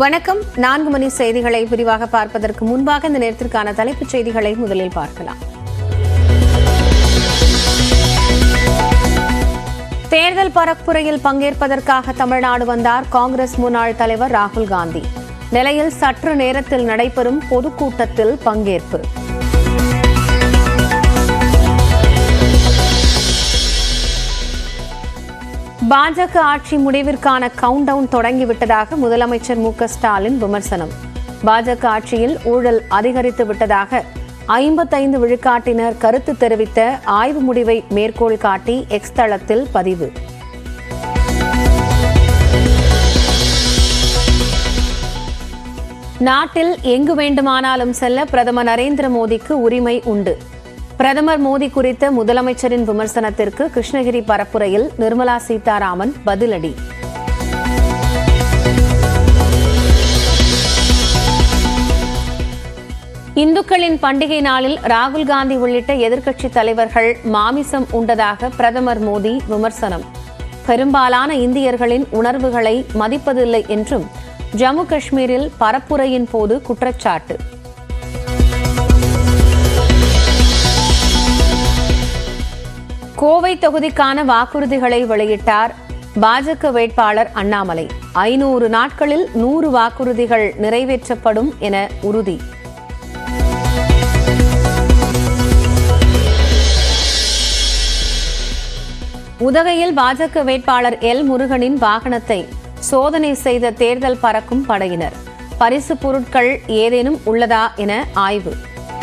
வணக்கம் நான்கு மணி செய்திகளை விரிவாக பார்ப்பதற்கு முன்பாக இந்த நேரத்திற்கான தலைப்புச் செய்திகளை முதலில் பார்க்கலாம் தேர்தல் பரப்புரையில் பங்கேற்பதற்காக தமிழ்நாடு வந்தார் காங்கிரஸ் முன்னாள் தலைவர் ராகுல் காந்தி நிலையில் சற்று நேரத்தில் நடைபெறும் பொதுக்கூட்டத்தில் பங்கேற்பு பாஜக ஆட்சி முடிவிற்கான கவுண்ட் டவுன் தொடங்கிவிட்டதாக முதலமைச்சர் மு க ஸ்டாலின் விமர்சனம் பாஜக ஆட்சியில் ஊழல் அதிகரித்து விட்டதாக ஐம்பத்தைந்து விழுக்காட்டினர் கருத்து தெரிவித்த ஆய்வு முடிவை மேற்கோள் காட்டி எக்ஸ் தளத்தில் பதிவு நாட்டில் எங்கு வேண்டுமானாலும் செல்ல பிரதமர் நரேந்திர மோடிக்கு உரிமை உண்டு பிரதமர் மோடி குறித்த முதலமைச்சரின் விமர்சனத்திற்கு கிருஷ்ணகிரி பரப்புரையில் நிர்மலா சீதாராமன் பதிலடி இந்துக்களின் பண்டிகை நாளில் ராகுல் காந்தி உள்ளிட்ட எதிர்க்கட்சித் தலைவர்கள் மாமிசம் உண்டதாக பிரதமர் மோடி விமர்சனம் பெரும்பாலான இந்தியர்களின் உணர்வுகளை மதிப்பதில்லை என்றும் ஜம்மு காஷ்மீரில் பரப்புரையின் போது குற்றச்சாட்டு கோவை தொகுதிக்கான வாக்குறுதிகளை வெளியிட்டார் பாஜக வேட்பாளர் அண்ணாமலை ஐநூறு நாட்களில் நூறு வாக்குறுதிகள் நிறைவேற்றப்படும் என உறுதி உதகையில் பாஜக வேட்பாளர் எல் முருகனின் வாகனத்தை சோதனை செய்த தேர்தல் பறக்கும் படையினர் பரிசு பொருட்கள் ஏதேனும் உள்ளதா என ஆய்வு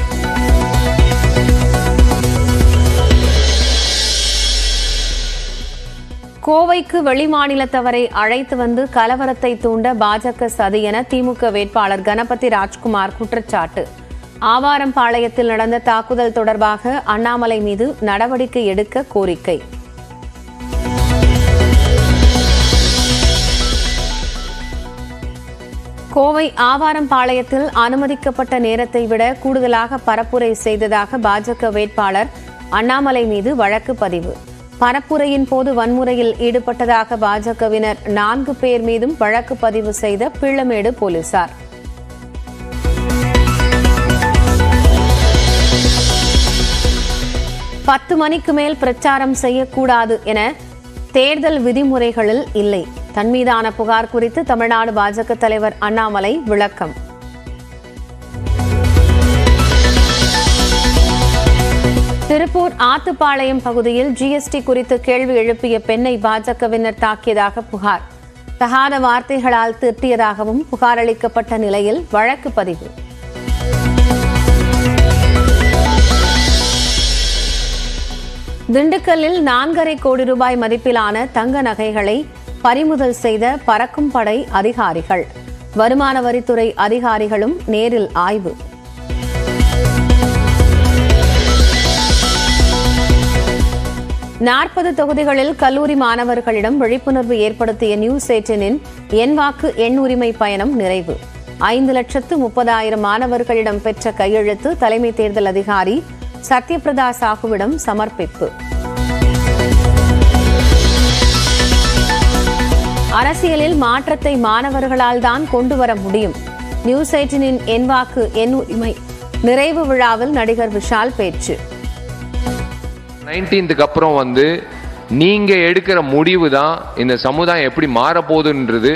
கோவைக்கு வெளிமாநிலத்தவரை அழைத்து வந்து கலவரத்தை தூண்ட பாஜக சதி என திமுக வேட்பாளர் கணபதி ராஜ்குமார் குற்றச்சாட்டு ஆவாரம்பாளையத்தில் நடந்த தாக்குதல் தொடர்பாக அண்ணாமலை மீது நடவடிக்கை எடுக்க கோரிக்கை கோவை ஆவாரம்பாளையத்தில் அனுமதிக்கப்பட்ட நேரத்தை விட கூடுதலாக பரப்புரை செய்ததாக பாஜக வேட்பாளர் அண்ணாமலை மீது வழக்கு பதிவு பரப்புரையின் போது வன்முறையில் ஈடுபட்டதாக பாஜகவினர் நான்கு பேர் மீதும் வழக்கு பதிவு செய்த பிள்ளமேடு போலீசார் பத்து மணிக்கு மேல் பிரச்சாரம் செய்யக்கூடாது என தேர்தல் விதிமுறைகளில் இல்லை தன் மீதான புகார் குறித்து தமிழ்நாடு பாஜக தலைவர் அண்ணாமலை விளக்கம் திருப்பூர் ஆத்துப்பாளையம் பகுதியில் ஜிஎஸ்டி குறித்து கேள்வி எழுப்பிய பெண்ணை பாஜகவினர் தாக்கியதாக புகார் தகாத வார்த்தைகளால் திட்டியதாகவும் புகார் அளிக்கப்பட்ட நிலையில் வழக்கு பதிவு திண்டுக்கல்லில் நான்கரை கோடி ரூபாய் மதிப்பிலான தங்க நகைகளை பறிமுதல் செய்த பறக்கும் படை அதிகாரிகள் வருமான வரித்துறை அதிகாரிகளும் நேரில் ஆய்வு நாற்பது தொகுதிகளில் கல்லூரி மாணவர்களிடம் விழிப்புணர்வு ஏற்படுத்திய நியூஸ் எயிட்டினின் என் வாக்கு எண் உரிமை பயணம் நிறைவு ஐந்து லட்சத்து முப்பதாயிரம் மாணவர்களிடம் பெற்ற கையெழுத்து தலைமை தேர்தல் அதிகாரி சத்யபிரதா சாஹுவிடம் சமர்ப்பிப்பு அரசியலில் மாற்றத்தை மாணவர்களால் தான் கொண்டு வர முடியும் நியூஸ் எயிட்டினின் என் வாக்கு என் உரிமை நிறைவு விழாவில் நடிகர் விஷால் பேச்சு நைன்டீன்த்துக்கு அப்புறம் வந்து நீங்க எடுக்கிற முடிவு தான் இந்த சமுதாயம் எப்படி மாறப்போகுதுன்றது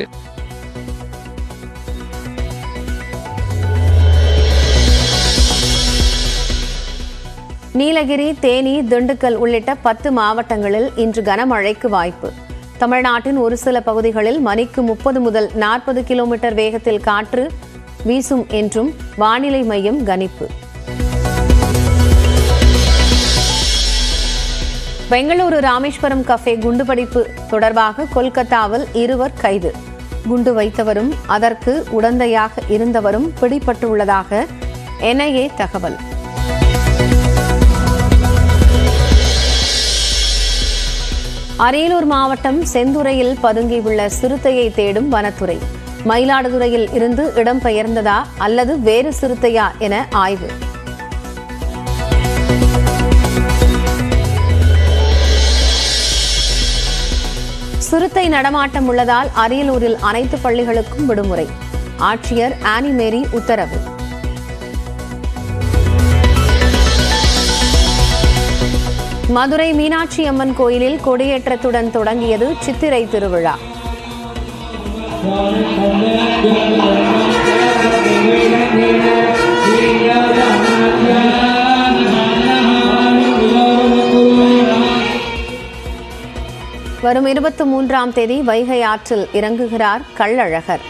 நீலகிரி தேனி திண்டுக்கல் உள்ளிட்ட பத்து மாவட்டங்களில் இன்று கனமழைக்கு வாய்ப்பு தமிழ்நாட்டின் ஒரு சில பகுதிகளில் மணிக்கு முப்பது முதல் நாற்பது கிலோமீட்டர் வேகத்தில் காற்று வீசும் என்றும் வானிலை மையம் கணிப்பு பெங்களூரு ராமேஸ்வரம் கஃபே குண்டுவெடிப்பு தொடர்பாக கொல்கத்தாவில் இருவர் கைது குண்டு வைத்தவரும் அதற்கு உடந்தையாக இருந்தவரும் பிடிபட்டுள்ளதாக என்ஐஏ தகவல் அரியலூர் மாவட்டம் செந்துறையில் பதுங்கியுள்ள சிறுத்தையை தேடும் வனத்துறை மயிலாடுதுறையில் இருந்து இடம்பெயர்ந்ததா அல்லது வேறு சிறுத்தையா என ஆய்வு சிறுத்தை நடமாட்டம் உள்ளதால் அரியலூரில் அனைத்து பள்ளிகளுக்கும் விடுமுறை ஆட்சியர் ஆனி மேரி உத்தரவு மதுரை மீனாட்சி அம்மன் கோயிலில் கொடியேற்றத்துடன் தொடங்கியது சித்திரை திருவிழா வரும் இருபத்தி மூன்றாம் தேதி வைகை ஆற்றில் இறங்குகிறார் கள்ளழகர்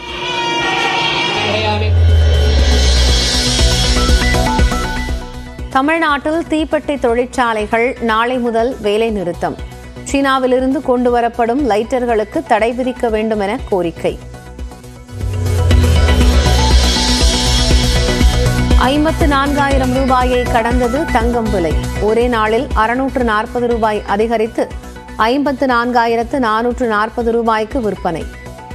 தமிழ்நாட்டில் தீப்பெட்டி தொழிற்சாலைகள் நாளை முதல் வேலை நிறுத்தம் சீனாவிலிருந்து கொண்டு வரப்படும் லைட்டர்களுக்கு தடை விதிக்க வேண்டும் என கோரிக்கை ஐம்பத்து நான்காயிரம் ரூபாயை கடந்தது தங்கம் விலை ஒரே நாளில் அறுநூற்று நாற்பது ரூபாய் அதிகரித்து ஐம்பத்து நான்காயிரத்து நானூற்று நாற்பது ரூபாய்க்கு விற்பனை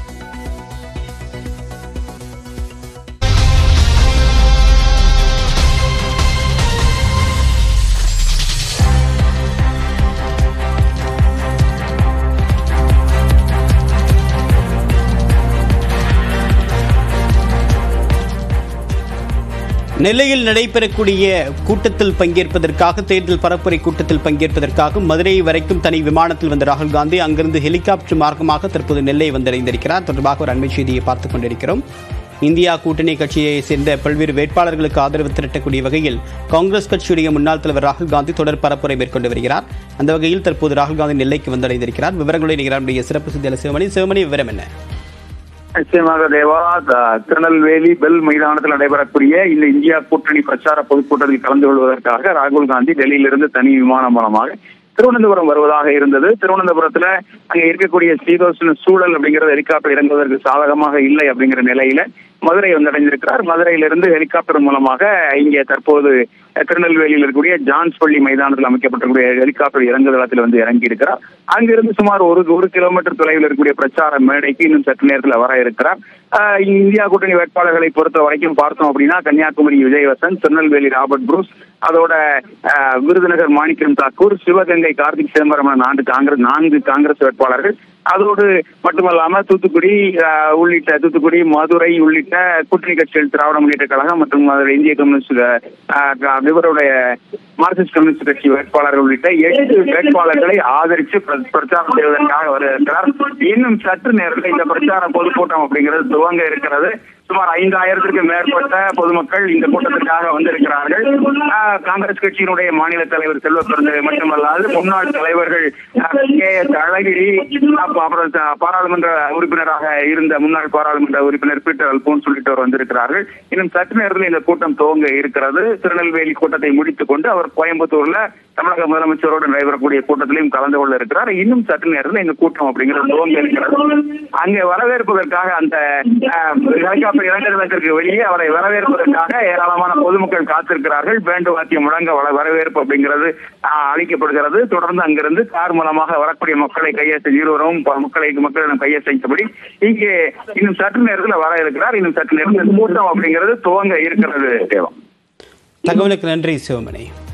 நெல்லையில் நடைபெறக்கூடிய கூட்டத்தில் பங்கேற்பதற்காக தேர்தல் பரப்புரை கூட்டத்தில் பங்கேற்பதற்காக மதுரை வரைக்கும் தனி விமானத்தில் வந்த ராகுல் காந்தி அங்கிருந்து ஹெலிகாப்டர் மார்க்கமாக தற்போது நெல்லை வந்தடைந்திருக்கிறார் தொடர்பாக ஒரு அண்மை செய்தியை பார்த்துக் கொண்டிருக்கிறோம் இந்தியா கூட்டணி கட்சியை சேர்ந்த பல்வேறு வேட்பாளர்களுக்கு ஆதரவு திரட்டக்கூடிய வகையில் காங்கிரஸ் கட்சியுடைய முன்னாள் தலைவர் ராகுல் காந்தி தொடர் பரப்புரை மேற்கொண்டு வருகிறார் அந்த வகையில் தற்போது ராகுல் காந்தி நெல்லைக்கு வந்தடைந்திருக்கிறார் விவரங்களை நிகழ்ச்சிய சிறப்பு செய்தியாளர் சிவமணி சிவமணி விவரம் என்ன நிச்சயமாக தேவா த- திருநெல்வேலி பெல் மைதானத்தில் நடைபெறக்கூடிய இந்த இந்தியா கூட்டணி பிரச்சார பொதுக்கூட்டத்தில் கலந்து கொள்வதற்காக ராகுல் காந்தி டெல்லியிலிருந்து தனி விமானம் மூலமாக திருவனந்தபுரம் வருவதாக இருந்தது திருவனந்தபுரத்துல அங்க இருக்கக்கூடிய சீதோஷ்ண சூழல் அப்படிங்கிறது ஹெலிகாப்டர் இறங்குவதற்கு சாதகமாக இல்லை அப்படிங்கிற நிலையில மதுரை வந்தடைந்திருக்கிறார் மதுரையிலிருந்து ஹெலிகாப்டர் மூலமாக இங்கே தற்போது அஹ், திருநெல்வேலியில் இருக்கக்கூடிய ஜான்ஸ்பள்ளி மைதானத்தில் அமைக்கப்பட்டிருக்கூடிய ஹெலிகாப்டர் இறங்குதளத்தில் வந்து இறங்கி இருக்கிறார் அங்கிருந்து சுமார் ஒரு ஒரு கிலோமீட்டர் தொலைவில் இருக்கக்கூடிய பிரச்சார மேடைக்கு இன்னும் சற்று நேரத்தில் வர இருக்கிறார் ஆஹ் இந்தியா கூட்டணி வேட்பாளர்களை பொறுத்த வரைக்கும் பார்த்தோம் அப்படின்னா கன்னியாகுமரி விஜயவசன் திருநெல்வேலி ராபர்ட் புரூஸ் அதோட ஆஹ், விருதுநகர் மாணிக்கம் தாக்கூர் சிவகங்கை கார்த்திக் சிதம்பரம் என நான்கு காங்கிரஸ் நான்கு காங்கிரஸ் வேட்பாளர்கள் அதோடு மட்டுமல்லாம தூத்துக்குடி ஆஹ், உள்ளிட்ட தூத்துக்குடி மதுரை உள்ளிட்ட கூட்டணி கட்சிகள் திராவிட முன்னேற்ற கழகம் மற்றும் அதில் இந்திய கம்யூனிஸ்ட் ஆஹ், க- இவருடைய மார்க்சிஸ்ட் கம்யூனிஸ்ட் கட்சி வேட்பாளர்கள் உள்ளிட்ட எட்டு வேட்பாளர்களை ஆதரித்து பிர- பிரச்சாரம் செய்வதற்காக வருகிறார் இன்னும் சற்று நேரத்தில் இந்த பிரச்சார பொதுக்கூட்டம் அப்படிங்கிறது துவங்க இருக்கிறது சுமார் ஐந்தாயிரத்திற்கு மேற்பட்ட பொதுமக்கள் இந்த கூட்டத்திற்காக வந்திருக்கிறார்கள் ஆஹ், காங்கிரஸ் கட்சியினுடைய மாநில தலைவர் செல்வ பெருந்தகை மட்டுமல்லாது முன்னாள் தலைவர்கள் கே எஸ் அழகிரி அப்ப- அப்புறம் ச- பாராளுமன்ற உறுப்பினராக இருந்த முன்னாள் பாராளுமன்ற உறுப்பினர் பீட்டர் அல்போன்ஸ் உள்ளிட்டோர் வந்திருக்கிறார்கள் இன்னும் சற்று நேரத்தில் இந்த கூட்டம் துவங்க இருக்கிறது திருநெல்வேலி கூட்டத்தை முடித்துக் கொண்டு அவர் கோயம்புத்தூர்ல தமிழக முதலமைச்சரோடு நடைபெறக்கூடிய கூட்டத்திலையும் கலந்து கொள்ள இருக்கிறார் இன்னும் சற்று நேரத்தில் இந்த கூட்டம் அப்படிங்கிறது துவங்க இருக்கிறது அங்கே வரவேற்பதற்காக அந்த ஆஹ், ஹெலிகாப்டர் இறங்குதளத்திற்கு வெளியே அவரை வரவேற்பதற்காக ஏராளமான பொதுமக்கள் காத்திருக்கிறார்கள் பேண்டு வாத்தியம் முழங்க வர- வரவேற்பு அப்படிங்கிறது ஆஹ், அளிக்கப்படுகிறது தொடர்ந்து அங்கிருந்து கார் மூலமாக வரக்கூடிய மக்களை கையெழுத்து இருவரும் ப- மக்களை மக்களிடம் கையெழுத்தபடி இங்கே இன்னும் சற்று நேரத்தில் வர இருக்கிறார் இன்னும் சற்று நேரத்தில் கூட்டம் அப்படிங்கிறது துவங்க இருக்கிறது தேவம் தகவலுக்கு நன்றி சிவமணி